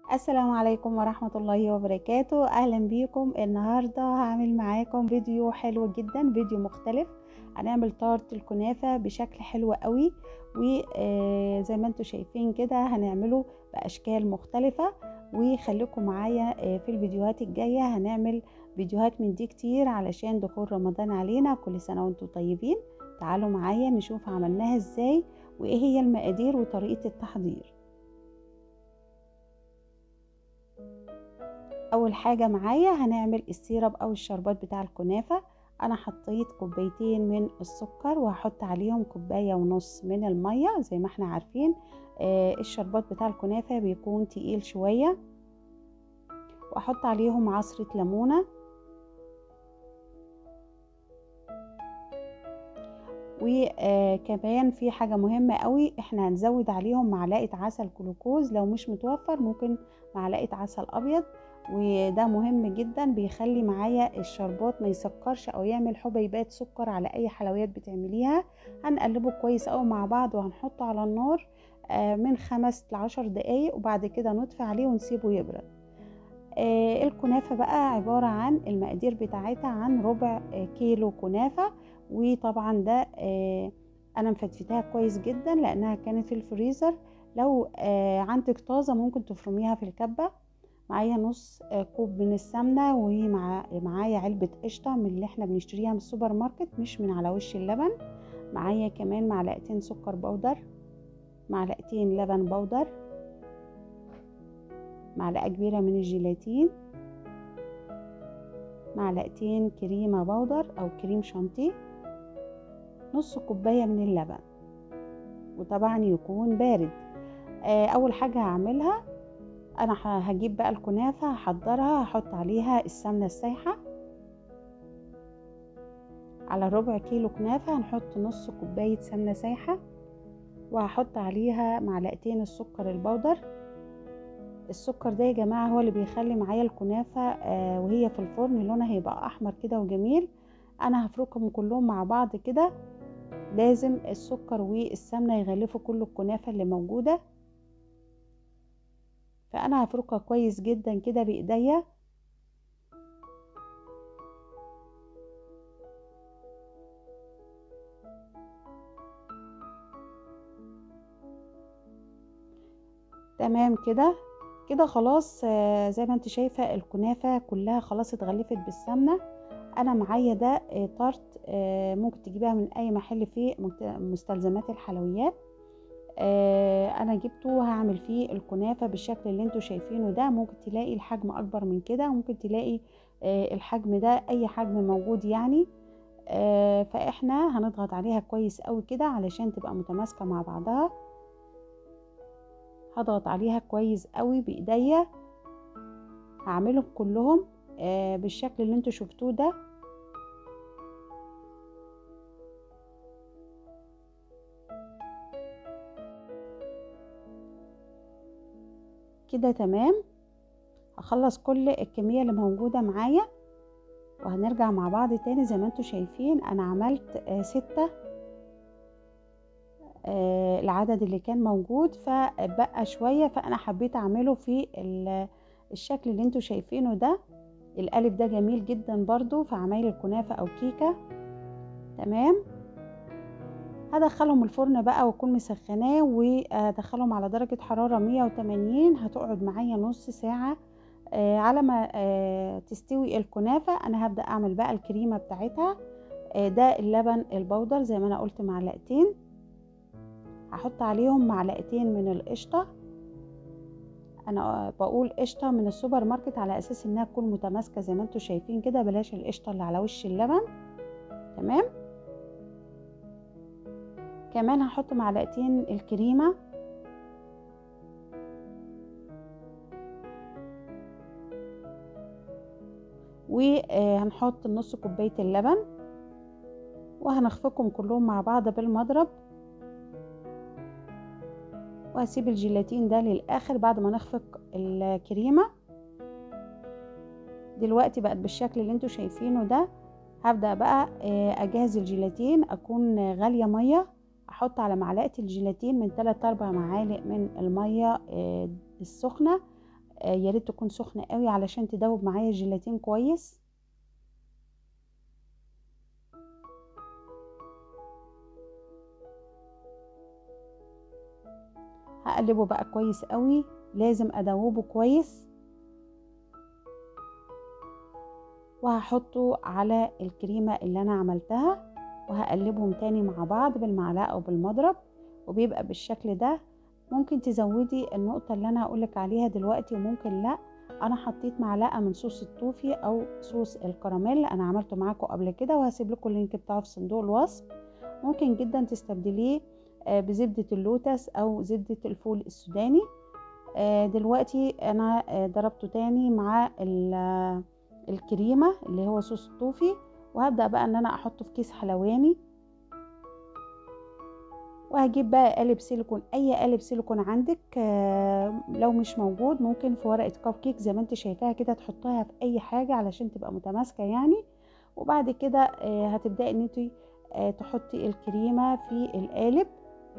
السلام عليكم ورحمة الله وبركاته أهلا بيكم النهاردة هعمل معاكم فيديو حلو جدا فيديو مختلف هنعمل تارت الكنافة بشكل حلو قوي وزي ما انتم شايفين كده هنعمله بأشكال مختلفة وخليكم معايا في الفيديوهات الجاية هنعمل فيديوهات من دي كتير علشان دخول رمضان علينا كل سنة وانتم طيبين تعالوا معايا نشوف عملناها ازاي وايه هي المقادير وطريقة التحضير اول حاجة معايا هنعمل السيرب او الشربات بتاع الكنافة انا حطيت كوبايتين من السكر وهحط عليهم كوباية ونص من المية زي ما احنا عارفين آه الشربات بتاع الكنافة بيكون تقيل شوية واحط عليهم عصرة ليمونة وكمان في حاجة مهمة قوي احنا هنزود عليهم معلقة عسل جلوكوز لو مش متوفر ممكن معلقة عسل ابيض وده مهم جدا بيخلي معايا الشربات ما يسكرش او يعمل حبيبات سكر على اي حلويات بتعمليها هنقلبه كويس قوي مع بعض وهنحطه على النار من خمس لعشر دقايق وبعد كده نطفي عليه ونسيبه يبرد الكنافة بقى عبارة عن المقادير بتاعتها عن ربع كيلو كنافة وطبعا ده انا مفتفتها كويس جدا لانها كانت في الفريزر لو عندك طازة ممكن تفرميها في الكبة معايا نص كوب من السمنة ومعايا علبة قشطة من اللي احنا بنشتريها من السوبر ماركت مش من على وش اللبن معايا كمان معلقتين سكر بودر معلقتين لبن بودر معلقة كبيرة من الجيلاتين معلقتين كريمة بودر أو كريم شانتيه نص كوباية من اللبن وطبعا يكون بارد أول حاجة هعملها أنا هجيب بقى الكنافة هحضرها هحط عليها السمنة السايحة على ربع كيلو كنافة هنحط نص كوباية سمنة سايحة وهحط عليها معلقتين السكر البودر السكر ده يا جماعة هو اللي بيخلي معايا الكنافة آه وهي في الفرن لونها هيبقى أحمر كده وجميل أنا هفركهم كلهم مع بعض كده لازم السكر والسمنة يغلفوا كل الكنافة اللي موجودة فأنا هفركها كويس جدا كده بإيديا تمام كده كده خلاص زي ما انت شايفة الكنافة كلها خلاص اتغلفت بالسمنة انا معايا ده طرت ممكن تجيبها من اي محل فيه مستلزمات الحلويات انا جبته هعمل فيه الكنافة بالشكل اللي انتوا شايفينه ده ممكن تلاقي الحجم اكبر من كده ممكن تلاقي الحجم ده اي حجم موجود يعني فاحنا هنضغط عليها كويس قوي كده علشان تبقى متماسكة مع بعضها هضغط عليها كويس قوي بايديا هعملهم كلهم آه بالشكل اللي انتوا شفتوه ده كده تمام هخلص كل الكمية اللي موجودة معايا وهنرجع مع بعض تاني زي ما انتوا شايفين انا عملت آه ستة آه العدد اللي كان موجود فبقى شوية فأنا حبيت أعمله في الشكل اللي انتوا شايفينه ده القالب ده جميل جدا برضو في عمايل الكنافة أو كيكة تمام هدخلهم الفرن بقى واكون مسخناه وادخلهم على درجة حرارة 180 هتقعد معايا نص ساعة آه على ما آه تستوي الكنافة انا هبدأ اعمل بقى الكريمة بتاعتها آه ده اللبن البودر زي ما انا قلت معلقتين هحط عليهم معلقتين من القشطة انا بقول قشطة من السوبر ماركت على اساس انها تكون متماسكة زي ما انتوا شايفين كده بلاش القشطة اللي على وش اللبن تمام كمان هحط معلقتين الكريمة وهنحط نص كوباية اللبن وهنخفقهم كلهم مع بعض بالمضرب وهسيب الجيلاتين ده للاخر بعد ما نخفق الكريمه دلوقتي بقت بالشكل اللي انتوا شايفينه ده هبدا بقى اجهز الجيلاتين اكون غاليه ميه احط على معلقه الجيلاتين من 3 4 معالق من الميه السخنه آه يا ريت تكون سخنه قوي علشان تدوب معايا الجيلاتين كويس هقلبه بقى كويس قوي لازم ادوبه كويس وهحطه على الكريمة اللي انا عملتها وهقلبهم تاني مع بعض بالمعلقة او بالمضرب وبيبقى بالشكل ده ممكن تزودي النقطة اللي انا هقولك عليها دلوقتي وممكن لا انا حطيت معلقة من صوص الطوفي او صوص الكراميل انا عملته معاكم قبل كده وهسيب لكم اللينك بتاعه في صندوق الوصف ممكن جدا تستبدليه بزبدة اللوتس او زبدة الفول السوداني دلوقتي انا ضربته تاني مع الكريمة اللي هو صوص الطوفي وهبدأ بقى ان انا احطه في كيس حلواني وهجيب بقى قالب سيليكون اي قالب سيليكون عندك لو مش موجود ممكن في ورقة كب كيك زي ما انت شايفاها كده تحطها في اي حاجة علشان تبقى متماسكة يعني وبعد كده هتبدأي ان انت تحطي الكريمة في القالب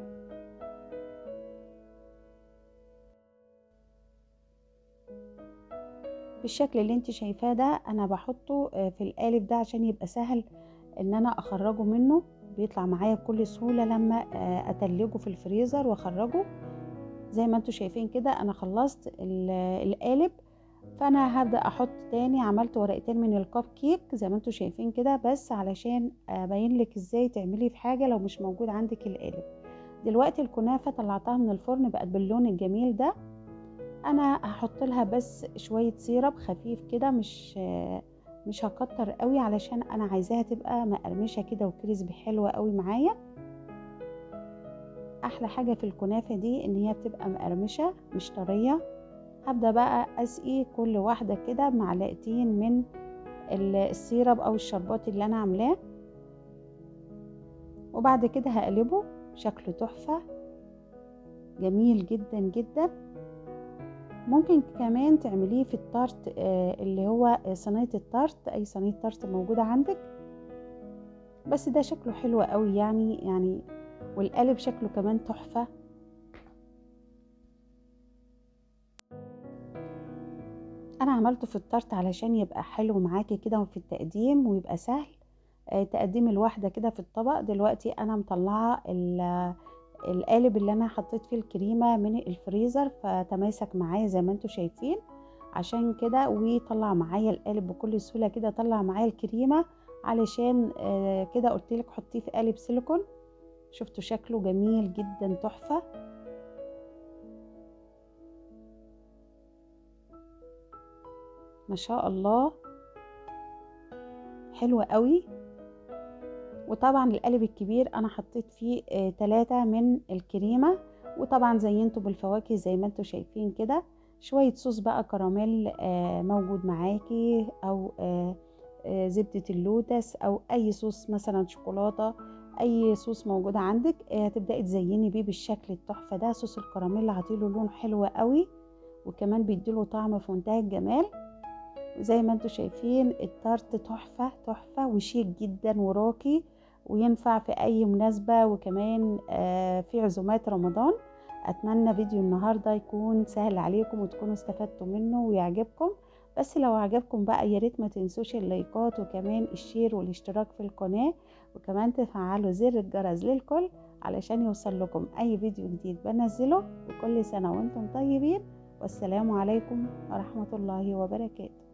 بالشكل اللي انت شايفاه ده انا بحطه في القالب ده عشان يبقى سهل ان انا اخرجه منه بيطلع معايا بكل سهوله لما اتلجه في الفريزر واخرجه زي ما انتم شايفين كده انا خلصت القالب فانا هبدا احط تاني عملت ورقتين من الكب كيك زي ما انتم شايفين كده بس علشان ابين لك ازاي تعملي في حاجه لو مش موجود عندك القالب دلوقتي الكنافه طلعتها من الفرن بقت باللون الجميل ده انا هحط لها بس شويه سيرب خفيف كده مش مش هكتر قوي علشان انا عايزاها تبقى مقرمشه كده وكريسبي حلوه قوي معايا احلى حاجه في الكنافه دي ان هي بتبقى مقرمشه مش طريه هبدا بقى اسقي كل واحده كده معلقتين من السيرب او الشربات اللي انا عاملاه وبعد كده هقلبه شكله تحفه جميل جدا جدا ممكن كمان تعمليه في التارت اللي هو صينية التارت اي صينية تارت موجودة عندك بس ده شكله حلو قوي يعني يعني والقالب شكله كمان تحفة انا عملته في التارت علشان يبقى حلو معاكي كده في التقديم ويبقى سهل تقدمي الواحدة كده في الطبق دلوقتي انا مطلعة القالب اللي انا حطيت فيه الكريمه من الفريزر فتماسك معايا زي ما انتم شايفين عشان كده وطلع معايا القالب بكل سهوله كده طلع معايا الكريمه علشان آه كده قلت لك حطيه في قالب سيليكون شفتوا شكله جميل جدا تحفه ما شاء الله حلوه قوي وطبعا القالب الكبير انا حطيت فيه آه تلاتة من الكريمة وطبعا زينته بالفواكه زي ما انتم شايفين كده شوية صوص بقى كراميل آه موجود معاكي او آه آه زبدة اللوتس او اي صوص مثلا شوكولاتة اي صوص موجود عندك آه هتبدأي تزيني بيه بالشكل التحفة ده صوص الكراميل هعطيله لون حلو قوي وكمان بيديله طعم في منتهى الجمال زي ما انتم شايفين التارت تحفة تحفة وشيك جدا وراقي وينفع في اي مناسبة وكمان آه في عزومات رمضان اتمنى فيديو النهاردة يكون سهل عليكم وتكونوا استفدتوا منه ويعجبكم بس لو عجبكم بقى يا ريت ما تنسوش اللايكات وكمان الشير والاشتراك في القناة وكمان تفعلوا زر الجرس للكل علشان يوصل لكم اي فيديو جديد بنزله وكل سنة وانتم طيبين والسلام عليكم ورحمة الله وبركاته